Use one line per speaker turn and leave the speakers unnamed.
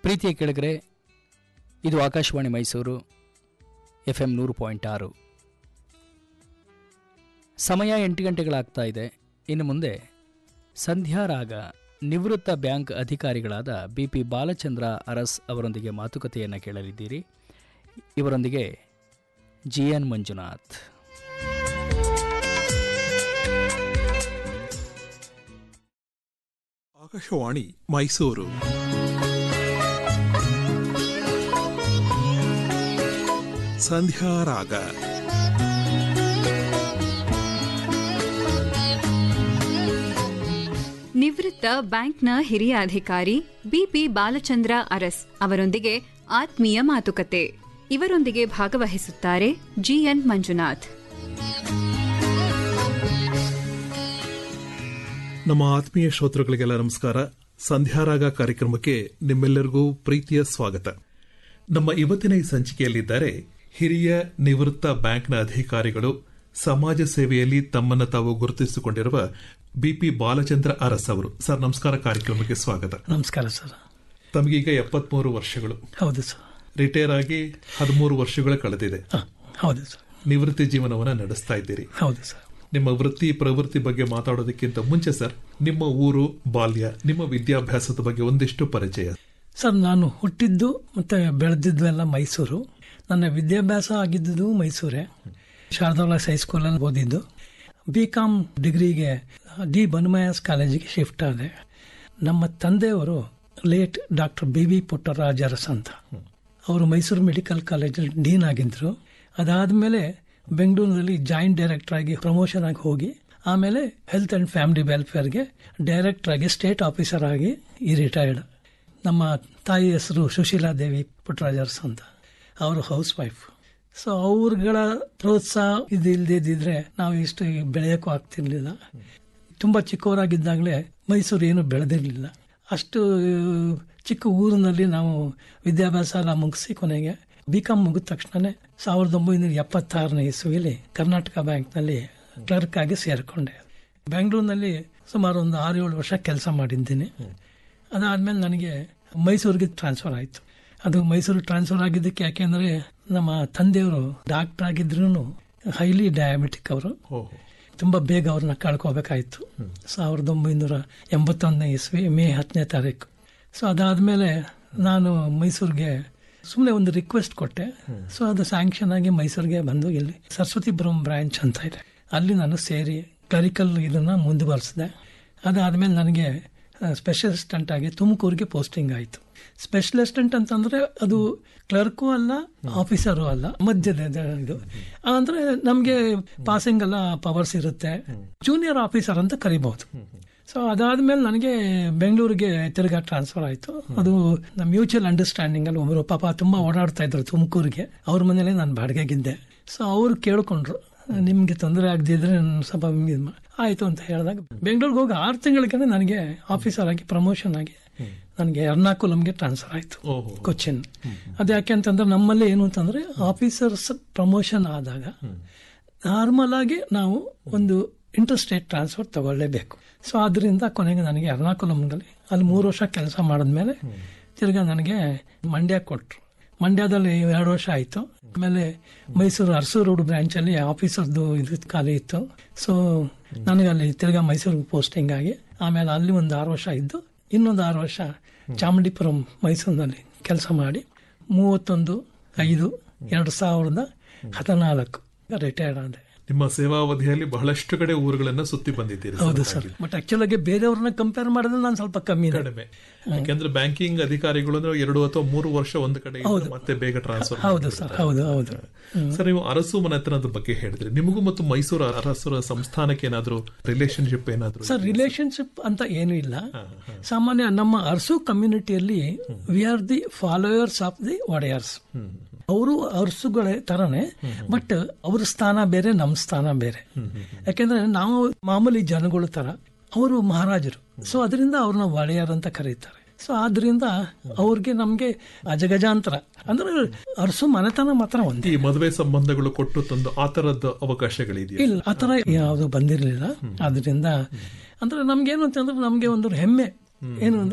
ಪ್ರೀತಿಯ ಕೆಳಗರೆ ಇದು ಆಕಾಶವಾಣಿ ಮೈಸೂರು ಎಫ್ ಎಂ ನೂರು ಪಾಯಿಂಟ್ ಆರು ಸಮಯ ಎಂಟು ಗಂಟೆಗಳಾಗ್ತಾ ಇದೆ ಇನ್ನು ಮುಂದೆ ಸಂಧ್ಯಾರಾಗ ನಿವೃತ್ತ ಬ್ಯಾಂಕ್ ಅಧಿಕಾರಿಗಳಾದ ಬಿ ಪಿ ಬಾಲಚಂದ್ರ ಅರಸ್ ಅವರೊಂದಿಗೆ ಮಾತುಕತೆಯನ್ನು ಕೇಳಲಿದ್ದೀರಿ ಇವರೊಂದಿಗೆ ಜಿ ಎನ್ ಮಂಜುನಾಥ್
ಆಕಾಶವಾಣಿ ಮೈಸೂರು ಸಂಧ್ಯಾರಾಗ
ನಿವೃತ್ತ ಬ್ಯಾಂಕ್ನ ಹಿರಿಯ ಅಧಿಕಾರಿ ಬಿಪಿ ಬಾಲಚಂದ್ರ ಅರಸ್ ಅವರೊಂದಿಗೆ ಆತ್ಮೀಯ ಮಾತುಕತೆ ಇವರೊಂದಿಗೆ ಭಾಗವಹಿಸುತ್ತಾರೆ ಜಿಎನ್ ಮಂಜುನಾಥ್
ನಮ್ಮ ಆತ್ಮೀಯ ಶ್ರೋತೃಗಳಿಗೆಲ್ಲ ನಮಸ್ಕಾರ ಸಂಧ್ಯಾರಾಗ ಕಾರ್ಯಕ್ರಮಕ್ಕೆ ನಿಮ್ಮೆಲ್ಲರಿಗೂ ಪ್ರೀತಿಯ ಸ್ವಾಗತ ನಮ್ಮ ಇವತ್ತಿನ ಈ ಸಂಚಿಕೆಯಲ್ಲಿದ್ದಾರೆ ಹಿರಿಯ ನಿವೃತ್ತ ಬ್ಯಾಂಕ್ನ ಅಧಿಕಾರಿಗಳು ಸಮಾಜ ಸೇವೆಯಲ್ಲಿ ತಮ್ಮನ್ನು ತಾವು ಗುರುತಿಸಿಕೊಂಡಿರುವ ಬಿಪಿ ಬಾಲಚಂದ್ರ ಅರಸ್ ಅವರು ಸರ್ ನಮಸ್ಕಾರ ಕಾರ್ಯಕ್ರಮಕ್ಕೆ ಸ್ವಾಗತ
ನಮಸ್ಕಾರ ಸರ್
ತಮಗೀಗ ಎಪ್ಪತ್ಮೂರು ವರ್ಷಗಳು
ಹೌದು ಸರ್
ರಿಟೈರ್ ಆಗಿ ಹದಿಮೂರು ವರ್ಷಗಳು ಕಳೆದಿದೆ
ಹ, ಹೌದು ಸರ್
ನಿವೃತ್ತಿ ಜೀವನವನ್ನ ನಡೆಸ್ತಾ ಇದ್ದೀರಿ
ಹೌದು ಸರ್
ನಿಮ್ಮ ವೃತ್ತಿ ಪ್ರವೃತ್ತಿ ಬಗ್ಗೆ ಮಾತಾಡೋದಕ್ಕಿಂತ ಮುಂಚೆ ಸರ್ ನಿಮ್ಮ ಊರು ಬಾಲ್ಯ ನಿಮ್ಮ ವಿದ್ಯಾಭ್ಯಾಸದ ಬಗ್ಗೆ ಒಂದಿಷ್ಟು ಪರಿಚಯ
ಸರ್ ನಾನು ಹುಟ್ಟಿದ್ದು ಮತ್ತೆ ಬೆಳೆದಿದ್ದು ಎಲ್ಲ ಮೈಸೂರು ನನ್ನ ವಿದ್ಯಾಭ್ಯಾಸ ಆಗಿದ್ದುದು ಮೈಸೂರೇ ಶಾರದಾಸ್ ಹೈಸ್ಕೂಲಲ್ಲಿ ಓದಿದ್ದು ಬಿ ಕಾಮ್ ಡಿಗ್ರಿಗೆ ಡಿ ಬನ್ಮಯಾಸ್ ಕಾಲೇಜಿಗೆ ಶಿಫ್ಟ್ ಆದೆ ನಮ್ಮ ತಂದೆಯವರು late doctor B V Puttaraja Aras ಅಂತ ಅವರು ಮೈಸೂರು ಮೆಡಿಕಲ್ ಕಾಲೇಜಲ್ಲಿ ಡೀನ್ ಆಗಿದ್ರು ಅದಾದಮೇಲೆ ಬೆಂಗಳೂರಿನಲ್ಲಿ ಜಾಯಿಂಟ್ ಡೈರೆಕ್ಟರ್ ಆಗಿ ಪ್ರಮೋಷನ್ ಆಗಿ ಹೋಗಿ ಆಮೇಲೆ ಹೆಲ್ತ್ ಅಂಡ್ ಫ್ಯಾಮಿಲಿ ವೆಲ್ಫೇರ್ಗೆ ಡೈರೆಕ್ಟರ್ ಆಗಿ ಸ್ಟೇಟ್ ಆಫೀಸರ್ ಆಗಿ ಈ ರಿಟೈರ್ಡ್ ನಮ್ಮ ತಾಯಿ ಹೆಸರು ಸುಶೀಲಾ ದೇವಿ ಪುಟ್ಟರಾಜರ್ಸ್ ಅಂತ ಅವರು ಹೌಸ್ ವೈಫ್ ಸೊ ಅವ್ರಗಳ ಪ್ರೋತ್ಸಾಹ ಇದು ಇಲ್ದಿದ್ರೆ ನಾವು ಇಷ್ಟು ಬೆಳೆಯೋಕ್ಕೂ ಆಗ್ತಿರ್ಲಿಲ್ಲ ತುಂಬ ಚಿಕ್ಕವರಾಗಿದ್ದಾಗಲೇ ಮೈಸೂರು ಏನು ಬೆಳೆದಿರಲಿಲ್ಲ ಅಷ್ಟು ಚಿಕ್ಕ ಊರಿನಲ್ಲಿ ನಾವು ವಿದ್ಯಾಭ್ಯಾಸ ಎಲ್ಲ ಮುಗಿಸಿ ಕೊನೆಗೆ ಬಿ ಕಾಮ್ ಮುಗಿದ ತಕ್ಷಣನೇ ಸಾವಿರದ ಒಂಬೈನೂರ ಎಪ್ಪತ್ತಾರನೇ ಇಸ್ವಿಯಲ್ಲಿ ಕರ್ನಾಟಕ ಬ್ಯಾಂಕ್ನಲ್ಲಿ ಕ್ಲರ್ಕ್ ಆಗಿ ಸೇರಿಕೊಂಡೆ ಬೆಂಗಳೂರಿನಲ್ಲಿ ಸುಮಾರು ಒಂದು ಆರು ಏಳು ವರ್ಷ ಕೆಲಸ ಮಾಡಿದ್ದೀನಿ ಅದಾದಮೇಲೆ ನನಗೆ ಮೈಸೂರಿಗೆ ಟ್ರಾನ್ಸ್ಫರ್ ಆಯಿತು ಅದು ಮೈಸೂರು ಟ್ರಾನ್ಸ್ಫರ್ ಆಗಿದ್ದಕ್ಕೆ ಯಾಕೆಂದರೆ ನಮ್ಮ ತಂದೆಯವರು ಡಾಕ್ಟರ್ ಆಗಿದ್ರು ಹೈಲಿ ಡಯಾಬಿಟಿಕ್ ಅವರು
ಓಹೋ
ತುಂಬ ಬೇಗ ಅವ್ರನ್ನ ಕಳ್ಕೋಬೇಕಾಯಿತು ಸಾವಿರದ ಒಂಬೈನೂರ ಎಂಬತ್ತೊಂದನೇ ಇಸ್ವಿ ಮೇ ಹತ್ತನೇ ತಾರೀಕು ಸೊ ಅದಾದಮೇಲೆ ನಾನು ಮೈಸೂರಿಗೆ ಸುಮ್ಮನೆ ಒಂದು ರಿಕ್ವೆಸ್ಟ್ ಕೊಟ್ಟೆ ಸೊ ಅದು ಸ್ಯಾಂಕ್ಷನ್ ಆಗಿ ಮೈಸೂರಿಗೆ ಬಂದು ಇಲ್ಲಿ ಸರಸ್ವತಿಪುರಂ ಬ್ರಾಂಚ್ ಅಂತ ಇದೆ ಅಲ್ಲಿ ನಾನು ಸೇರಿ ಕ್ಲರಿಕಲ್ ಇದನ್ನ ಮುಂದುವರಿಸಿದೆ ಅದಾದಮೇಲೆ ನನಗೆ ಸ್ಪೆಷಲ್ ಅಸಿಸ್ಟೆಂಟ್ ಆಗಿ ತುಮಕೂರಿಗೆ ಪೋಸ್ಟಿಂಗ್ ಆಯಿತು ಸ್ಪೆಷಲ್ ಅಸಿಸ್ಟೆಂಟ್ ಅಂತಂದ್ರೆ ಅದು ಕ್ಲರ್ಕು ಅಲ್ಲ ಆಫೀಸರು ಅಲ್ಲ ಮಧ್ಯದ ಇದು ಅಂದ್ರೆ ನಮಗೆ ಪಾಸಿಂಗ್ ಎಲ್ಲ ಪವರ್ಸ್ ಇರುತ್ತೆ ಜೂನಿಯರ್ ಆಫೀಸರ್ ಅಂತ ಕರಿಬಹುದು ಸೊ ಅದಾದ್ಮೇಲೆ ನನಗೆ ಬೆಂಗಳೂರಿಗೆ ತಿರ್ಗಾ ಟ್ರಾನ್ಸ್ಫರ್ ಆಯಿತು ಅದು ನಮ್ಮ ಮ್ಯೂಚುವಲ್ ಅಂಡರ್ಸ್ಟ್ಯಾಂಡಿಂಗ್ ಅಲ್ಲಿ ಒಬ್ಬರು ಪಾಪ ತುಂಬಾ ಓಡಾಡ್ತಾ ಇದ್ರು ತುಮಕೂರಿಗೆ ಅವ್ರ ಮನೇಲೆ ನಾನು ಬಾಡಿಗೆಗಿದ್ದೆ ಸೊ ಅವ್ರು ಕೇಳ್ಕೊಂಡ್ರು ನಿಮ್ಗೆ ತೊಂದರೆ ಆಗದಿದ್ರೆ ನಾನು ಸ್ವಲ್ಪ ಇದು ಮಾ- ಆಯ್ತು ಅಂತ ಹೇಳಿದಾಗ ಬೆಂಗಳೂರಿಗೆ ಹೋಗಿ ಆರು ತಿಂಗಳಿಗೆ ನನಗೆ ಆಫೀಸರ್ ಆಗಿ ಪ್ರಮೋಷನ್ ಆಗಿ ನನಗೆ ಎರ್ನಾಕುಲಂಗೆ ಟ್ರಾನ್ಸ್ಫರ್ ಆಯಿತು
ಓಹೋ
ಕೊಚ್ಚಿನ್ ಅದು ಯಾಕೆ ಅಂತಂದ್ರೆ ನಮ್ಮಲ್ಲಿ ಏನು ಅಂತಂದ್ರೆ ಆಫೀಸರ್ಸ್ ಪ್ರಮೋಷನ್ ಆದಾಗ ನಾರ್ಮಲ್ ಆಗಿ ನಾವು ಒಂದು ಇಂಟರ್ ಸ್ಟೇಟ್ ಟ್ರಾನ್ಸ್ಫರ್ ತಗೊಳ್ಳೇಬೇಕು ಸೊ ಅದರಿಂದ ಕೊನೆಗೆ ನನಗೆ ಎರ್ನಾಕುಲಂನಲ್ಲಿ ಅಲ್ಲಿ ಮೂರು ವರ್ಷ ಕೆಲಸ ಮಾಡಿದ್ಮೇಲೆ ತಿರ್ಗಾ ನನಗೆ ಮಂಡ್ಯ ಕೊಟ್ಟರು ಮಂಡ್ಯದಲ್ಲಿ ಎರಡು ವರ್ಷ ಆಯಿತು ಆಮೇಲೆ ಮೈಸೂರು ಅರಸೂರು ರೋಡ್ ಬ್ರಾಂಚಲ್ಲಿ ಆಫೀಸರ್ದು ಇದು ಖಾಲಿ ಇತ್ತು ಸೊ ನನಗೆ ಅಲ್ಲಿ ತಿರ್ಗಾ ಮೈಸೂರಿಗೆ ಪೋಸ್ಟಿಂಗ್ ಆಗಿ ಆಮೇಲೆ ಅಲ್ಲಿ ಒಂದು ಆರು ವರ್ಷ ಇದ್ದು ಇನ್ನೊಂದು ಆರು ವರ್ಷ ಚಾಮುಂಡಿಪುರಂ ಮೈಸೂರಿನಲ್ಲಿ ಕೆಲಸ ಮಾಡಿ ಮೂವತ್ತೊಂದು ಐದು ಎರಡು ಸಾವಿರದ ಹದಿನಾಲ್ಕು ರಿಟೈರ್ಡ್ ಆದೆ
ನಿಮ್ಮ ಸೇವಾವಧಿಯಲ್ಲಿ ಬಹಳಷ್ಟು ಕಡೆ ಊರುಗಳನ್ನ ಸುತ್ತಿ ಬಂದಿದ್ದೀರಿ
ಹೌದು ಸರ್ ಬಟ್ ಆಕ್ಚುಲ್ ಆಗಿ ಬೇರೆಯವ್ರನ್ನ ಕಂಪೇರ್ ಮಾಡಿದ್ರೆ ನಾನು ಸ್ವಲ್ಪ ಕಮ್ಮಿ
ಕಡಿಮೆ ಯಾಕೆಂದ್ರೆ ಬ್ಯಾಂಕಿಂಗ್ ಅಧಿಕಾರಿಗಳು ಅಂದ್ರೆ ಎರಡು ಅಥವಾ ಮೂರು ವರ್ಷ ಒಂದು ಕಡೆ ಇದ್ದು ಮತ್ತೆ ಬೇಗ ಟ್ರಾನ್ಸ್ಫರ್
ಹೌದು ಸರ್ ಹೌದು ಹೌದು
ಸರ್ ನೀವು ಅರಸು ಮನೆತನದ ಬಗ್ಗೆ ಹೇಳಿದ್ರಿ ನಿಮಗೂ ಮತ್ತು ಮೈಸೂರು ಅರಸರ ಸಂಸ್ಥಾನಕ್ಕೆ ಏನಾದ್ರು ರಿಲೇಶನ್ಶಿಪ್ ಏನಾದ್ರು
ಸರ್ ರಿಲೇಶನ್ಶಿಪ್ ಅಂತ ಏನೂ ಇಲ್ಲ ಸಾಮಾನ್ಯ ನಮ್ಮ ಅರ್ಸು ಕಮ್ಯುನಿಟಿಯಲ್ಲಿ we are the followers of the Wodeyars ಅವರು ಅರ್ಸುಗಳ ತರನೇ ಬಟ್ ಅವ್ರ ಸ್ಥಾನ ಬೇರೆ ನಮ್ಮ ಸ್ಥಾನ ಬೇರೆ ಯಾಕೆಂದ್ರೆ ನಾವು ಮಾಮೂಲಿ ಜನಗಳ ತರ ಅವರು ಮಹಾರಾಜರು ಸೊ ಅದರಿಂದ ಅವ್ರನ್ನ ಒಡೆಯರ್ ಅಂತ ಕರೀತಾರೆ ಸೊ ಆದ್ರಿಂದ ಅವ್ರಿಗೆ ನಮ್ಗೆ ಅಜಗಜಾಂತರ ಅಂದ್ರೆ ಅರಸು ಮನೆತನ ಮಾತ್ರ ಒಂದೇ
ಈ ಮದುವೆ ಸಂಬಂಧಗಳು ಕೊಟ್ಟು ತಂದು ಆ ತರದ ಅವಕಾಶಗಳಿದೆಯಾ
ಇಲ್ಲ ಆತರ ಯಾವುದು ಬಂದಿರಲಿಲ್ಲ ಆದ್ರಿಂದ ಅಂದ್ರೆ ನಮ್ಗೇನು ಅಂತಂದ್ರೆ ನಮ್ಗೆ ಒಂದು ಹೆಮ್ಮೆ ಏನು ಅಂದ್ರೆ